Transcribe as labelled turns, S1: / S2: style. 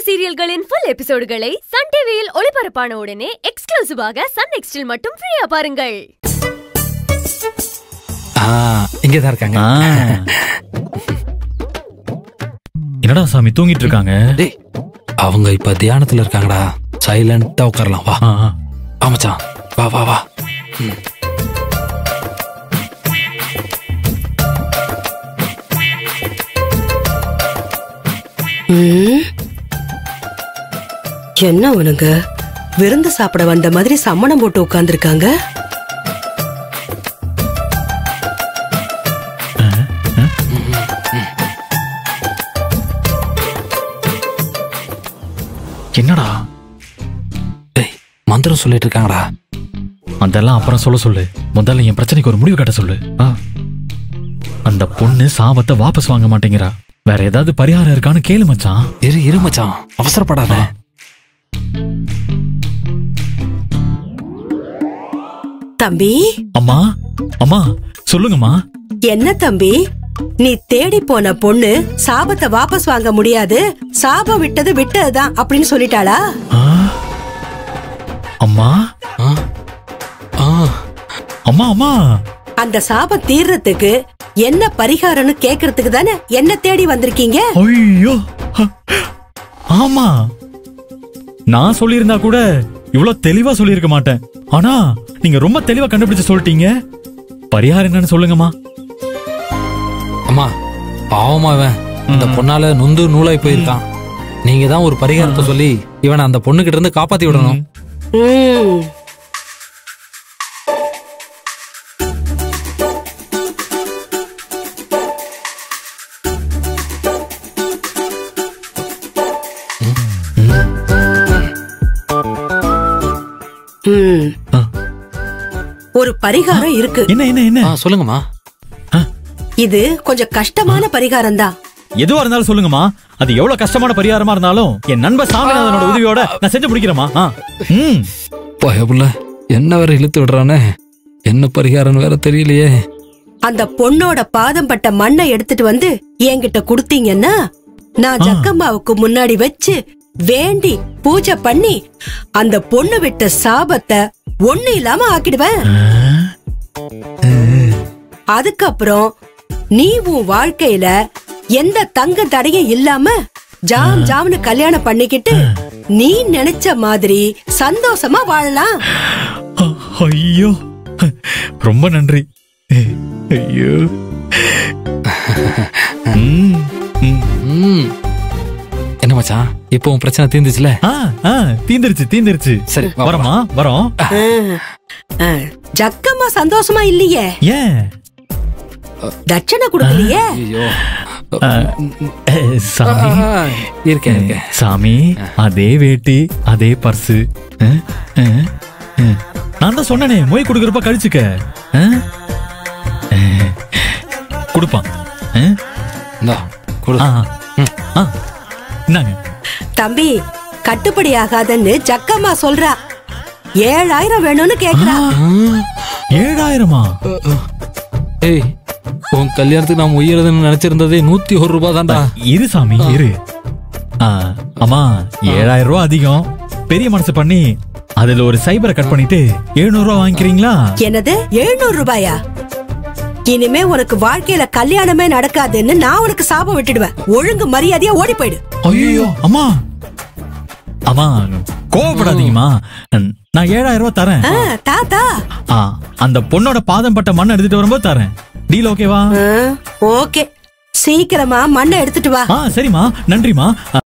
S1: சீரியல்களின் full எபிசோடுகளை Sun டிவியில் ஒளிபரப்பான உடனே எக்ஸ்க்ளூசிவாக சன் நெக்ஸ்டில் மட்டும் ஃப்ரீயா பாருங்கள்
S2: ஆ இங்கே தான் இருக்காங்க
S3: ஆ. என்னடா சாமி தூங்கிட்டு இருக்காங்க
S2: டேய் அவங்க இப்ப தியானத்துல இருக்காங்கடா சைலண்டா உட்காரலாம் வா
S3: ஆ, ஆ.
S2: வா மச்சான் வா வா வா ம்.
S4: ம். என்ன அவனுங்க விருந்து சாப்பிட வந்த மாதிரி சம்மணம் போட்டு உட்கார்ந்திருக்காங்க
S3: என்னடா
S2: டேய் மந்திரம் சொல்லிட்டு இருக்காங்கடா
S3: அதெல்லாம் அப்புறம் சொல்ல சொல்லு முதல்ல என் பிரச்சனைக்கு ஒரு முடிவு கட்ட சொல்லு ஆ. அந்த பொண்ணு சாபத்தை வாபஸ் வாங்க மாட்டேங்கிறா வேற ஏதாவது பரிகாரம் இருக்கான்னு கேளு மச்சான்
S2: இரு இரு மச்சான் அவசரப்படாத
S4: தம்பி
S3: அம்மா அம்மா சொல்லுங்கம்மா
S4: என்ன தம்பி நீ தேடி போன பொண்ணு சாபத்தை வாபஸ் வாங்க முடியாது சாபம் விட்டது விட்டதுதான் அப்படின்னு சொல்லிட்டாளா
S3: ஆ? அம்மா
S2: ஆ ஆ
S3: அம்மா அம்மா
S4: அந்த சாபம் தீர்றதுக்கு என்ன பரிகாரம்னு கேக்குறதுக்கு தானே என்ன தேடி வந்திருக்கீங்க
S3: ஐயோ ஆமா நான் சொல்லியிருந்தா கூட இவ்வளவு தெளிவா சொல்லியிருக்க மாட்டேன் ஆனா நீங்க ரொம்ப தெளிவா கண்டுபிடிச்சு சொல்லிட்டீங்க பரிகாரம் என்னன்னு சொல்லுங்கம்மா
S2: அம்மா பாவமா இவன் இந்த பொண்ணால நொந்து நூலாய் போயிருக்கான் நீங்க தான் ஒரு பரிகாரத்தை சொல்லி இவனை அந்த பொண்ணுகிட்ட இருந்து காப்பாத்தி விடணும்
S4: ம். ம்.
S3: ஆ.
S4: ஒரு பரிகாரம் இருக்கு
S3: என்ன என்ன என்ன
S2: ஆ சொல்லுங்கம்மா
S4: இது கொஞ்சம் கஷ்டமான பரிகாரம் தான்
S3: எதுவா இருந்தாலும் சொல்லுங்கம்மா அது எவ்வளவு கஷ்டமான பரிகாரமா இருந்தாலும் என் நண்பர் சாமிநாதனோட உதவியோட நான் செஞ்சு முடிக்கிறேமா ம்
S2: பயபுள்ள என்ன வேற இழுத்து விடுறானே என்ன பரிகாரம்னு வேற தெரியலையே
S4: அந்த பொண்ணோட பாதம் பட்ட மண்ணை எடுத்துட்டு வந்து என்கிட்ட குடுத்தீங்கன்னா நான் ஜக்கம்மாவுக்கு முன்னாடி வச்சு வேண்டி பூஜை பண்ணி அந்த பொண்ணு விட்ட சாபத்தை ஒண்ணு இல்லாம ஆக்கிடுவேன் அதுக்கப்புறம் நீ உன் வாழ்க்கையில எந்த தங்க தடையும் இல்லாம ஜாம் ஜாம்னு கல்யாணம் பண்ணிக்கிட்டு நீ நினைச்ச மாதிரி சந்தோஷமா வாழலாம்
S3: ஐயோ ரொம்ப நன்றி ஐயோ ம், ம்.
S2: ம் என்ன மச்சான் இப்போ உன் பிரச்சனை தீர்ந்துச்சுல
S3: ஆ ஆ தீந்துருச்சு தீந்துருச்சு
S2: சரி, வா,
S3: வரமா வரோம்
S4: ஆ, ஆ, ஜக்கம்மா சந்தோஷமா இல்லையே
S3: ஏன்
S4: தட்சணை கொடுக்கலையே
S2: ஐயோ
S3: ஆ, அஹ், சாமி
S2: இருக்கேன் இருக்கேன்
S3: சாமி அதே வேட்டி அதே பர்ஸு அஹ், அஹ், அஹ். நான் தான் சொன்னனே மொய் கொடுக்கறப்ப கழிச்சுக்க அஹ்? அஹ். கொடுப்பான் அஹ்?
S2: இந்தா கொடு
S3: ஆ, ஆ. இந்தாங்க
S4: தம்பி கட்டுப்படி ஆகாதன்னு ஜக்கம்மா சொல்றா ஏழாயிரம் வேணும்னு கேக்குறா
S3: ஏழாயிரமா
S2: ஏய் உன் கல்யாணத்துக்கு நான் உயிரதுன்னு நினைச்சிருந்ததே நூத்தி ஒரு ரூபாய் தான்டா
S3: இரு சாமி இரு ஆ, அம்மா ஏழாயிரம் ரூபாய் அதிகம் பெரிய மனசு பண்ணி அதுல ஒரு சைபரை கட் பண்ணிட்டு எழுநூறு ரூபாய் வாங்கிக்கிறீங்களா
S4: என்னது எழுநூறு ரூபாயா இனிமே உனக்கு வாழ்க்கையில கல்யாணமே நடக்காதுன்னு நான் உனக்கு சாபம் விட்டுடுவேன் ஒழுங்கு மரியாதையா ஓடி போயிடு
S3: ஐயோ அம்மா அம்மா கோவப்படாதீங்கம்மா நான் ஏழாயிரம் ரூபாய் தரேன்
S4: ஆ, தாத்தா
S3: ஆ, அந்த பொண்ணோட பாதம் பட்ட மண்ணை எடுத்துட்டு வரும்போது தரேன் டீல் ஓகேவா
S4: ஆ, ஓகே சீக்கிரமா மண்ணை எடுத்துட்டு வா
S3: ஆ சரிம்மா நன்றிம்மா